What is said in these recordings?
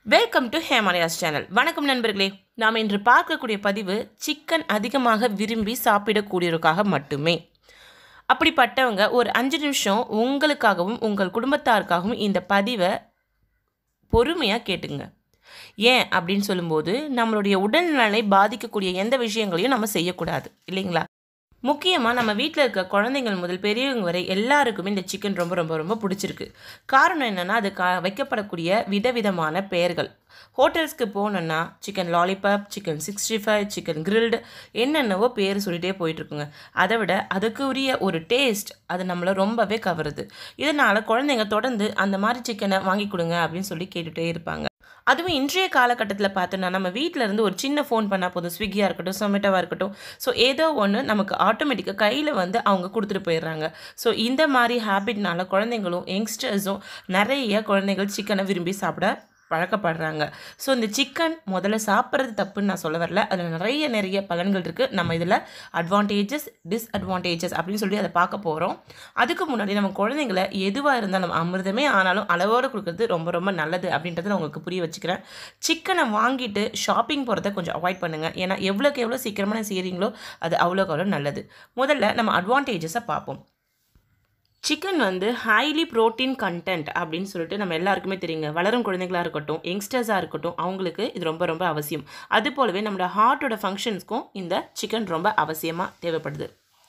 welcome to ஹேமலயாஸ் channel வணக்கம் நண்பர்களே நாம் இன்று பார்க்கக்கூடிய பதிவு சிக்கன் அதிகமாக விரும்பி சாப்பிடக்கூடியவருக்காக மட்டுமே அப்படிப்பட்டவங்க ஒரு அஞ்சு நிமிஷம் உங்களுக்காகவும் உங்கள் குடும்பத்தாருக்காகவும் இந்த பதிவை பொறுமையாக கேட்டுங்க ஏன் அப்படின்னு சொல்லும்போது நம்மளுடைய உடல்நலனை பாதிக்கக்கூடிய எந்த விஷயங்களையும் நம்ம செய்யக்கூடாது இல்லைங்களா முக்கியமாக நம்ம வீட்டில் இருக்க குழந்தைங்கள் முதல் பெரியவங்க வரை எல்லாருக்குமே இந்த சிக்கன் ரொம்ப ரொம்ப ரொம்ப பிடிச்சிருக்கு காரணம் என்னென்னா அது கா வைக்கப்படக்கூடிய விதவிதமான பெயர்கள் ஹோட்டல்ஸ்க்கு போனோன்னா chicken lollipop chicken sixty five chicken grilled என்னென்னவோ பேர் சொல்லிகிட்டே போயிட்டுருக்குங்க அதை விட அதுக்கு உரிய ஒரு டேஸ்ட் அது நம்மளை ரொம்பவே கவருது இதனால் குழந்தைங்க தொடர்ந்து அந்த மாதிரி சிக்கனை வாங்கி கொடுங்க அப்படின்னு சொல்லி கேட்டுகிட்டே இருப்பாங்க அதுவும் இன்றைய காலகட்டத்தில் பார்த்தோன்னா நம்ம வீட்டில் இருந்து ஒரு சின்ன ஃபோன் பண்ணால் போதும் ஸ்விக்கியாக இருக்கட்டும் சொமேட்டோவாக இருக்கட்டும் ஸோ ஏதோ ஒன்று நமக்கு ஆட்டோமேட்டிக்காக கையில் வந்து அவங்க கொடுத்துட்டு போயிடுறாங்க ஸோ இந்த மாதிரி ஹேபிட்னால குழந்தைங்களும் யங்ஸ்டர்ஸும் நிறைய குழந்தைகள் சிக்கனை விரும்பி சாப்பிட பழக்கப்படுறாங்க ஸோ இந்த சிக்கன் முதல்ல சாப்பிட்றது தப்புன்னு நான் சொல்ல வரல அதில் நிறைய நிறைய பலன்கள் இருக்குது நம்ம இதில் அட்வான்டேஜஸ் டிஸ்அட்வான்டேஜஸ் அப்படின்னு சொல்லி அதை பார்க்க போகிறோம் அதுக்கு முன்னாடி நம்ம குழந்தைங்களை எதுவாக இருந்தாலும் அமிர்தமே ஆனாலும் அளவோடு கொடுக்குறது ரொம்ப ரொம்ப நல்லது அப்படின்றத நான் உங்களுக்கு புரிய வச்சுக்கிறேன் சிக்கனை வாங்கிட்டு ஷாப்பிங் போகிறத கொஞ்சம் அவாய்ட் பண்ணுங்கள் ஏன்னா எவ்வளோக்கு எவ்வளோ சீக்கிரமாக செய்கிறீங்களோ அது அவ்வளோக்கு அவ்வளோ நல்லது முதல்ல நம்ம அட்வான்டேஜஸை பார்ப்போம் சிக்கன் வந்து ஹைலி ப்ரோட்டீன் கண்டென்ட் அப்படின்னு சொல்லிட்டு நம்ம எல்லாருக்குமே தெரியுங்க வளரும் குழந்தைங்களாக இருக்கட்டும் யங்ஸ்டர்ஸாக இருக்கட்டும் அவங்களுக்கு இது ரொம்ப ரொம்ப அவசியம் அது போலவே நம்மளோட ஹார்ட்டோட ஃபங்க்ஷன்ஸ்க்கும் இந்த சிக்கன் ரொம்ப அவசியமாக தேவைப்படுது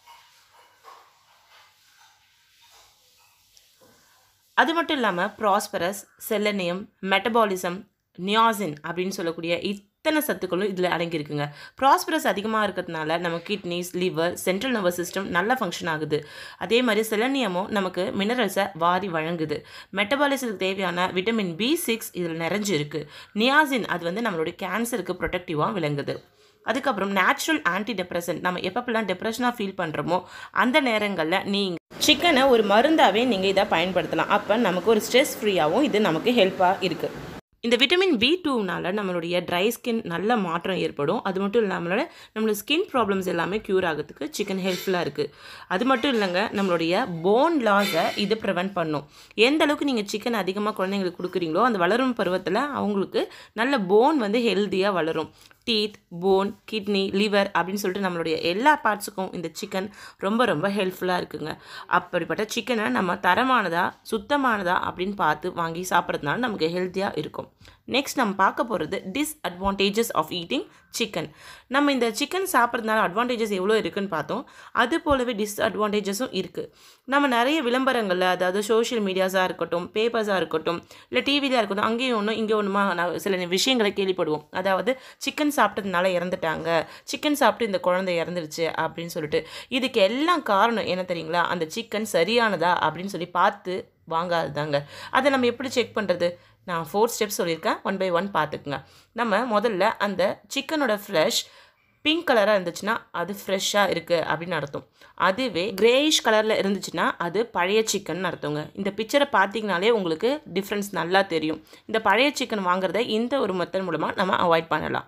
அது மட்டும் இல்லாமல் ப்ராஸ்பரஸ் செல்லனியம் மெட்டபாலிசம் நியாசின் அப்படின்னு சொல்லக்கூடிய இத்தனை சத்துக்களும் இதில் அடங்கியிருக்குங்க ப்ராஸ்பரஸ் அதிகமாக இருக்கிறதுனால நம்ம kidneys liver central nervous system நல்லா ஃபங்க்ஷன் ஆகுது அதே மாதிரி செலனியமும் நமக்கு மினரல்ஸை வாரி வழங்குது மெட்டபாலிசத்துக்கு தேவையான விட்டமின் பி சிக்ஸ் இதில் நிறைஞ்சிருக்கு நியாசின் அது வந்து நம்மளுடைய கேன்சருக்கு ப்ரொடெக்டிவாக விளங்குது அதுக்கப்புறம் நேச்சுரல் ஆன்டி டிப்ரெசன்ட் நம்ம எப்பப்பெல்லாம் டிப்ரெஷனாக ஃபீல் பண்ணுறோமோ அந்த நேரங்களில் நீங்கள் சிக்கனை ஒரு மருந்தாகவே நீங்கள் இதை பயன்படுத்தலாம் அப்போ நமக்கு ஒரு ஸ்ட்ரெஸ் ஃப்ரீயாகவும் இது நமக்கு ஹெல்ப்பாக இருக்குது இந்த விட்டமின் பி டூனால் நம்மளுடைய ட்ரை ஸ்கின் நல்ல மாற்றம் ஏற்படும் அது மட்டும் இல்லாமல் நம்மளோட ஸ்கின் ப்ராப்ளம்ஸ் எல்லாமே க்யூர் ஆகிறதுக்கு சிக்கன் ஹெல்ப்ஃபுல்லாக இருக்குது அது மட்டும் இல்லைங்க நம்மளுடைய போன் லாஸை இது ப்ரிவெண்ட் பண்ணும் எந்த அளவுக்கு நீங்கள் சிக்கன் அதிகமாக குழந்தைங்களுக்கு கொடுக்குறீங்களோ அந்த வளரும் பருவத்தில் அவங்களுக்கு நல்ல போன் வந்து ஹெல்த்தியாக வளரும் டீத் போன் கிட்னி லிவர் அப்படின்னு சொல்லிட்டு நம்மளுடைய எல்லா பார்ட்ஸுக்கும் இந்த சிக்கன் ரொம்ப ரொம்ப ஹெல்ப்ஃபுல்லாக இருக்குங்க அப்படிப்பட்ட சிக்கனை நம்ம தரமானதா சுத்தமானதா அப்படின்னு பார்த்து வாங்கி சாப்பிட்றதுனால நமக்கு ஹெல்த்தியாக இருக்கும் நெக்ஸ்ட் நம்ம பார்க்க போகிறது டிஸ்அட்வான்டேஜஸ் ஆஃப் ஈட்டிங் சிக்கன் நம்ம இந்த சிக்கன் சாப்பிட்றதுனால அட்வான்டேஜஸ் எவ்வளோ இருக்குன்னு பார்த்தோம் அது போலவே டிஸ்அட்வான்டேஜஸும் இருக்குது நம்ம நிறைய விளம்பரங்களில் அதாவது சோஷியல் மீடியாஸாக இருக்கட்டும் பேப்பர்ஸாக இருக்கட்டும் இல்லை டிவியாக இருக்கட்டும் அங்கேயும் ஒன்று இங்கே ஒன்றுமா நான் சில விஷயங்களை கேள்விப்படுவோம் அதாவது சிக்கன் சாப்பிட்டதுனால இறந்துட்டாங்க சிக்கன் சாப்பிட்டு இந்த குழந்தை இறந்துருச்சு அப்படின்னு சொல்லிட்டு இதுக்கு எல்லாம் காரணம் என்ன தெரியுங்களா அந்த சிக்கன் சரியானதா அப்படின்னு சொல்லி பார்த்து வாங்காததாங்க அதை நம்ம எப்படி செக் பண்ணுறது நான் ஃபோர் ஸ்டெப்ஸ் சொல்லியிருக்கேன் ஒன் பை ஒன் பார்த்துக்குங்க நம்ம முதல்ல அந்த சிக்கனோட ஃப்ரெஷ் பிங்க் கலராக இருந்துச்சுன்னா அது ஃப்ரெஷ்ஷாக இருக்குது அப்படின்னு அர்த்தம் அதுவே கிரேயிஷ் கலரில் இருந்துச்சுன்னா அது பழைய சிக்கன் அர்த்தங்க இந்த பிக்சரை பார்த்தீங்கனாலே உங்களுக்கு டிஃப்ரென்ஸ் நல்லா தெரியும் இந்த பழைய சிக்கன் வாங்குறத இந்த ஒரு மெத்தட் மூலமாக நம்ம அவாய்ட் பண்ணலாம்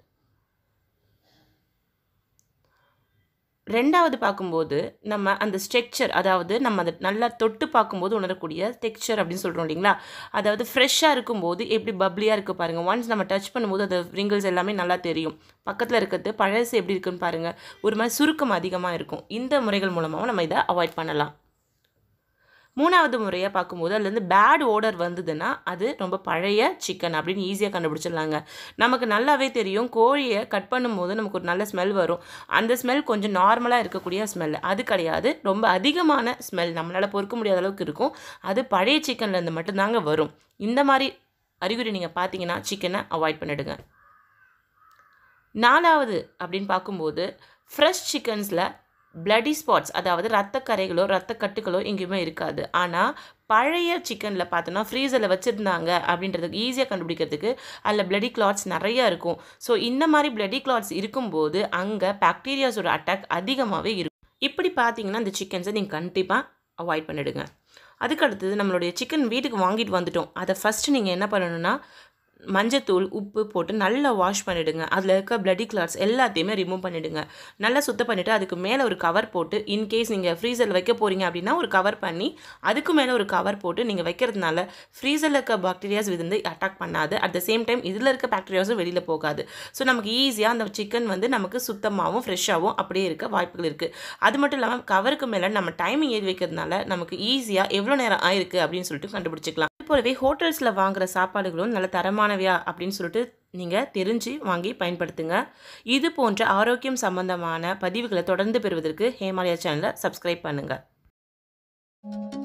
ரெண்டாவது பார்க்கும்போது நம்ம அந்த ஸ்ட்ரக்சர் அதாவது நம்ம அதை நல்லா தொட்டு பார்க்கும்போது உணரக்கூடிய டெக்ஸ்சர் அப்படின்னு சொல்கிறோம் இல்லைங்களா அதாவது ஃப்ரெஷ்ஷாக இருக்கும்போது எப்படி பப்ளியாக இருக்குது பாருங்கள் ஒன்ஸ் நம்ம டச் பண்ணும்போது அந்த ரிங்கிள்ஸ் எல்லாமே நல்லா தெரியும் பக்கத்தில் இருக்கிறது பழசு எப்படி இருக்குன்னு பாருங்கள் ஒரு மாதிரி சுருக்கம் அதிகமாக இருக்கும் இந்த முறைகள் மூலமாகவும் நம்ம இதை அவாய்ட் பண்ணலாம் மூணாவது முறையாக பார்க்கும்போது அதுலேருந்து பேட் ஓடர் வந்ததுன்னா அது ரொம்ப பழைய சிக்கன் அப்படின்னு ஈஸியாக கண்டுபிடிச்சிடலாங்க நமக்கு நல்லாவே தெரியும் கோழியை கட் பண்ணும்போது நமக்கு ஒரு நல்ல ஸ்மெல் வரும் அந்த ஸ்மெல் கொஞ்சம் நார்மலாக இருக்கக்கூடிய ஸ்மெல் அது கிடையாது ரொம்ப அதிகமான ஸ்மெல் நம்மளால் பொறுக்க முடியாத அளவுக்கு இருக்கும் அது பழைய சிக்கன்லேருந்து மட்டும்தாங்க வரும் இந்த மாதிரி அறிகுறி நீங்கள் பார்த்தீங்கன்னா சிக்கனை அவாய்ட் பண்ணிடுங்க நாலாவது அப்படின்னு பார்க்கும்போது ஃப்ரெஷ் சிக்கன்ஸில் பிளடி ஸ்பாட்ஸ் அதாவது ரத்த கரைகளோ ரத்த கட்டுகளோ எங்கேயுமே இருக்காது ஆனால் பழைய சிக்கனில் பார்த்தோன்னா ஃப்ரீசரில் வச்சுருந்தாங்க அப்படின்றதுக்கு ஈஸியாக கண்டுபிடிக்கிறதுக்கு அதில் பிளடி கிளாத்ஸ் நிறையா இருக்கும் ஸோ இந்த மாதிரி பிளடி கிளாத்ஸ் இருக்கும்போது அங்கே பாக்டீரியாஸோட அட்டாக் அதிகமாகவே இருக்கும் இப்படி பார்த்தீங்கன்னா இந்த சிக்கன்ஸை நீங்கள் கண்டிப்பாக அவாய்ட் பண்ணிடுங்க அதுக்கு அடுத்தது நம்மளுடைய சிக்கன் வீட்டுக்கு வாங்கிட்டு வந்துட்டோம் அதை ஃபஸ்ட்டு நீங்கள் என்ன பண்ணணும்னா மஞ்சத்தூள் உப்பு போட்டு நல்லா வாஷ் பண்ணிவிடுங்க அதில் இருக்க பிளடி கிளாட்ஸ் எல்லாத்தையுமே ரிமூவ் பண்ணிவிடுங்க நல்லா சுத்தம் பண்ணிவிட்டு அதுக்கு மேலே ஒரு கவர் போட்டு இன்கேஸ் நீங்கள் ஃப்ரீசரில் வைக்க போகிறீங்க அப்படின்னா ஒரு கவர் பண்ணி அதுக்கு மேலே ஒரு கவர் போட்டு நீங்கள் வைக்கிறதுனால ஃப்ரீசரில் இருக்க பாக்டீரியாஸ் வந்து அட்டாக் பண்ணாது அட் த சேம் டைம் இதில் இருக்க பாக்டீரியாஸும் வெளியில் போகாது ஸோ நமக்கு ஈஸியாக அந்த சிக்கன் வந்து நமக்கு சுத்தமாகவும் ஃப்ரெஷ்ஷாகவும் அப்படியே இருக்க வாய்ப்புகள் இருக்குது அது மட்டும் இல்லாமல் கவருக்கு மேலே நம்ம டைமிங் எழுதி வைக்கிறதுனால நமக்கு ஈஸியாக எவ்வளோ நேரம் ஆயிருக்கு அப்படின்னு சொல்லிட்டு கண்டுபிடிச்சிக்கலாம் இது போலவே ஹோட்டல்ஸில் வாங்குற சாப்பாடுகளும் நல்ல தரமானவையா அப்படின்னு சொல்லிட்டு நீங்கள் தெரிஞ்சு வாங்கி பயன்படுத்துங்க இது போன்ற ஆரோக்கியம் சம்பந்தமான பதிவுகளை தொடர்ந்து பெறுவதற்கு ஹேமாலயா சேனலை சப்ஸ்கிரைப் பண்ணுங்கள்